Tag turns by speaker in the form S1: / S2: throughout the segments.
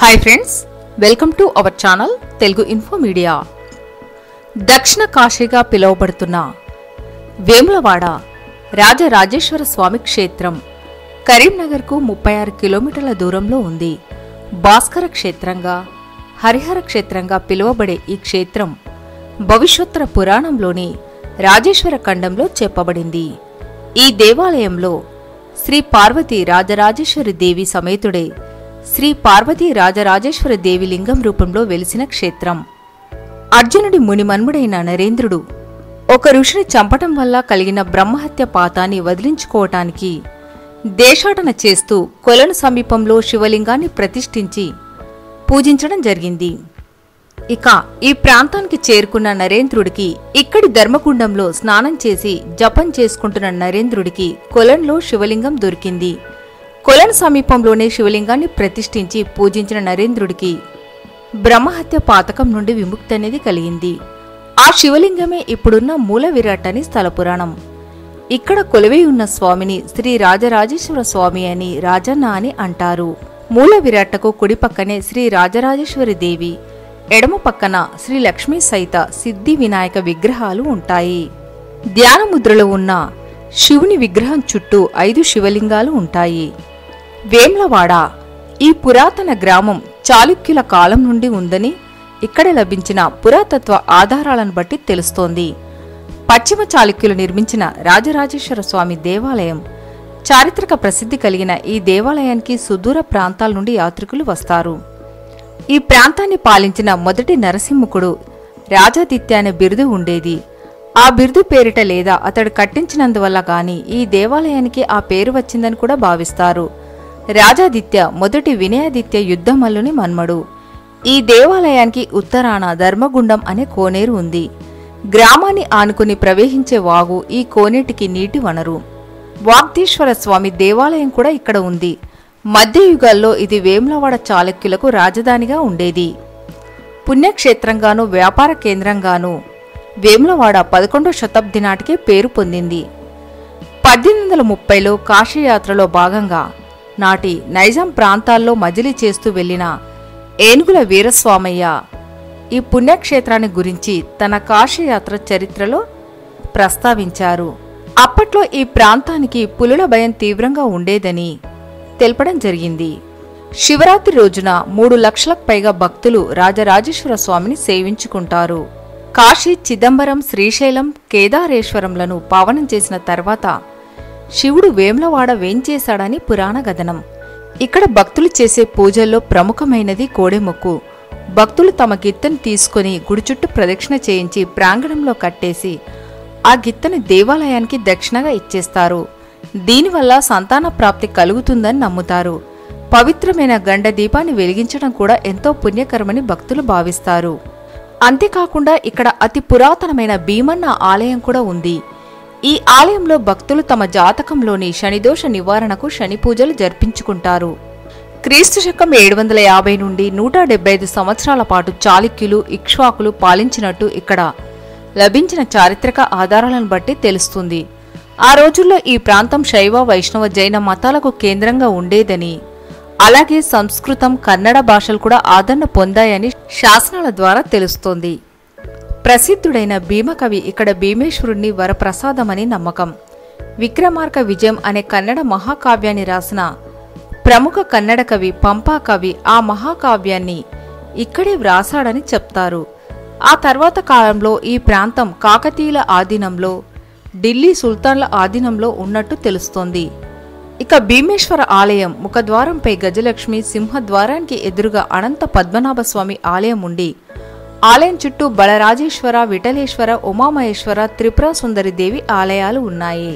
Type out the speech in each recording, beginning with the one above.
S1: hi friends welcome to our channel Telugu info media దక్షిణ కాశీగా పిలువబడుతున్న వేములవాడ రాజరాజేశ్వర స్వామి క్షేత్రం కరీంనగర్కు ముప్పై ఆరు కిలోమీటర్ల దూరంలో ఉంది భాస్కర క్షేత్రంగా హరిహర క్షేత్రంగా పిలువబడే ఈ క్షేత్రం భవిష్యోత్తర పురాణంలోని రాజేశ్వర ఖండంలో చెప్పబడింది ఈ దేవాలయంలో శ్రీ పార్వతీ రాజరాజేశ్వరి దేవి సమేతుడే శ్రీ పార్వతీ రాజరాజేశ్వరి దేవి లింగం రూపంలో వెలిసిన క్షేత్రం అర్జునుడి మునిమన్ముడైన నరేంద్రుడు ఒక ఋషిని చంపటం వల్ల కలిగిన బ్రహ్మహత్య పాతాన్ని వదిలించుకోవటానికి దేశాటన చేస్తూ కొలను సమీపంలో శివలింగాన్ని ప్రతిష్ఠించి పూజించడం జరిగింది ఇక ఈ ప్రాంతానికి చేరుకున్న నరేంద్రుడికి ఇక్కడి ధర్మకుండంలో స్నానం చేసి జపం చేసుకుంటున్న నరేంద్రుడికి కొలంలో శివలింగం దొరికింది కొలన్ సమీపంలోనే శివలింగాన్ని ప్రతిష్ఠించి పూజించిన నరేంద్రుడికి బ్రహ్మహత్య పాతకం నుండి విముక్తి అనేది కలిగింది ఆ శివలింగమే ఇప్పుడున్న మూల విరాట్ అని స్థల పురాణం ఇక్కడ కొలువై ఉన్న స్వామిని శ్రీ రాజరాజేశ్వర స్వామి అని రాజన్న అని అంటారు మూల విరాట్టకు కుడి పక్కనే శ్రీ రాజరాజేశ్వరి దేవి ఎడమ పక్కన శ్రీ లక్ష్మీ సైత సిద్ధి వినాయక విగ్రహాలు ఉంటాయి ధ్యాన ముద్రలో ఉన్న శివుని విగ్రహం చుట్టూ ఐదు శివలింగాలు ఉంటాయి వేమ్లవాడ ఈ పురాతన గ్రామం చాళుక్యుల కాలం నుండి ఉందని ఇక్కడ లభించిన పురాతత్వ ఆధారాలను బట్టి తెలుస్తోంది పశ్చిమ చాళుక్యులు నిర్మించిన రాజరాజేశ్వర స్వామి దేవాలయం చారిత్రక ప్రసిద్ధి కలిగిన ఈ దేవాలయానికి సుదూర ప్రాంతాల నుండి యాత్రికులు వస్తారు ఈ ప్రాంతాన్ని పాలించిన మొదటి నరసింహకుడు రాజాదిత్య అనే బిరుదు ఉండేది ఆ బిరుదు పేరిట లేదా అతడు కట్టించినందువల్ల గాని ఈ దేవాలయానికి ఆ పేరు వచ్చిందని కూడా భావిస్తారు రాజాదిత్య మొదటి వినయాదిత్య యుద్ధమల్లుని మన్మడు ఈ దేవాలయానికి ఉత్తరాన ధర్మగుండం అనే కోనేరు ఉంది గ్రామాన్ని ఆనుకుని ప్రవహించే వాగు ఈ కోనేటికి నీటి వనరు వాగ్దేశ్వర స్వామి దేవాలయం కూడా ఇక్కడ ఉంది మధ్యయుగాల్లో ఇది వేములవాడ చాళుక్యులకు రాజధానిగా ఉండేది పుణ్యక్షేత్రంగాను వ్యాపార కేంద్రంగాను వేములవాడ పదకొండో శతాబ్ది నాటికే పేరు పొందింది పద్దెనిమిది వందల ముప్పైలో కాశీయాత్రలో భాగంగా నాటి నైజాం ప్రాంతాల్లో మజిలీ చేస్తూ వెళ్లిన ఏనుగుల వీరస్వామయ్య ఈ పుణ్యక్షేత్రాన్ని గురించి తన కాశీయాత్ర చరిత్రలో ప్రస్తావించారు అప్పట్లో ఈ ప్రాంతానికి పులుల భయం తీవ్రంగా ఉండేదని తెలపడం జరిగింది శివరాత్రి రోజున మూడు లక్షలకు పైగా భక్తులు రాజరాజేశ్వర స్వామిని సేవించుకుంటారు కాశీ చిదంబరం శ్రీశైలం కేదారేశ్వరంలను పావనం చేసిన తర్వాత శివుడు వేమ్లవాడ వేంచేశాడని పురాణ గదనం ఇక్కడ భక్తులు చేసే పూజల్లో ప్రముఖమైనది కోడెమొక్కు భక్తులు తమ గిత్తని తీసుకుని గుడి చుట్టూ ప్రదక్షిణ చేయించి ప్రాంగణంలో కట్టేసి ఆ గిత్తని దేవాలయానికి దక్షిణగా ఇచ్చేస్తారు దీనివల్ల సంతాన ప్రాప్తి కలుగుతుందని నమ్ముతారు పవిత్రమైన గండ దీపాన్ని వెలిగించడం కూడా ఎంతో పుణ్యకరమని భక్తులు భావిస్తారు అంతేకాకుండా ఇక్కడ అతి పురాతనమైన భీమన్న ఆలయం కూడా ఉంది ఈ ఆలయంలో భక్తులు తమ జాతకంలోని శనిదోష నివారణకు శని పూజలు జరిపించుకుంటారు క్రీస్తు శకం ఏడు వందల యాభై నుండి నూట డెబ్బై ఐదు సంవత్సరాల పాటు చాళుక్యులు ఇక్ష్వాకులు పాలించినట్టు ఇక్కడ లభించిన చారిత్రక ఆధారాలను బట్టి తెలుస్తుంది ఆ రోజుల్లో ఈ ప్రాంతం శైవ వైష్ణవ జైన మతాలకు కేంద్రంగా ఉండేదని అలాగే సంస్కృతం కన్నడ భాషలు కూడా ఆదరణ పొందాయని శాసనాల ద్వారా తెలుస్తోంది ప్రసిద్ధుడైన భీమకవి ఇక్కడ భీమేశ్వరుణ్ణి వరప్రసాదమని నమ్మకం విక్రమార్క విజయం అనే కన్నడ మహాకావ్యాన్ని రాసిన ప్రముఖ కన్నడ కవి పంపా కవి ఆ మహాకావ్యాన్ని ఇక్కడే వ్రాసాడని చెప్తారు ఆ తర్వాత కాలంలో ఈ ప్రాంతం కాకతీయుల ఆధీనంలో ఢిల్లీ సుల్తాన్ల ఆధీనంలో ఉన్నట్టు తెలుస్తోంది ఇక భీమేశ్వర ఆలయం ముఖద్వారంపై గజలక్ష్మి సింహద్వారానికి ఎదురుగా అనంత పద్మనాభ స్వామి ఆలయం ఉండి ఆలయం చుట్టూ బలరాజేశ్వర విఠలేశ్వర ఉమామహేశ్వర త్రిపుర సుందరి దేవి ఆలయాలు ఉన్నాయి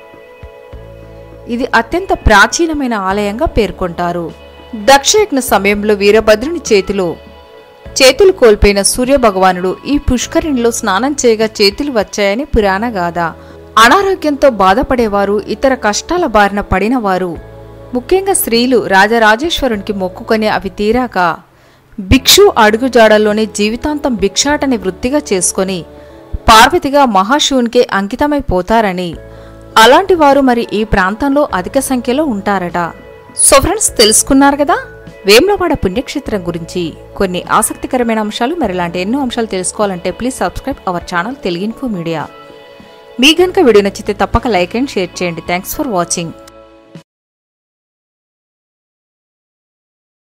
S1: ఇది అత్యంత ప్రాచీనమైన ఆలయంగా పేర్కొంటారు దక్షయజ్ఞ సమయంలో వీరభద్రుని చేతిలో చేతులు కోల్పోయిన సూర్యభగవానుడు ఈ పుష్కరిణిలో స్నానం చేయగా చేతులు వచ్చాయని పురాణ గాథ అనారోగ్యంతో బాధపడేవారు ఇతర కష్టాల బారిన పడినవారు ముఖ్యంగా స్త్రీలు రాజరాజేశ్వరునికి మొక్కుకొని అవి తీరాక భిక్షు అడుగుజాడల్లోనే జీవితాంతం భిక్షాటని వృత్తిగా చేసుకొని పార్వతిగా మహాశివునికే అంకితమైపోతారని అలాంటి వారు మరి ఈ ప్రాంతంలో అధిక సంఖ్యలో ఉంటారట సో ఫ్రెండ్స్ తెలుసుకున్నారు కదా వేములవాడ పుణ్యక్షేత్రం గురించి కొన్ని ఆసక్తికరమైన అంశాలు మరి ఇలాంటి ఎన్నో అంశాలు తెలుసుకోవాలంటే please subscribe our channel Telugu info media మీ గనుక వీడియో నచ్చితే తప్పక లైక్ అండ్ షేర్ చేయండి థ్యాంక్స్ ఫర్ వాచింగ్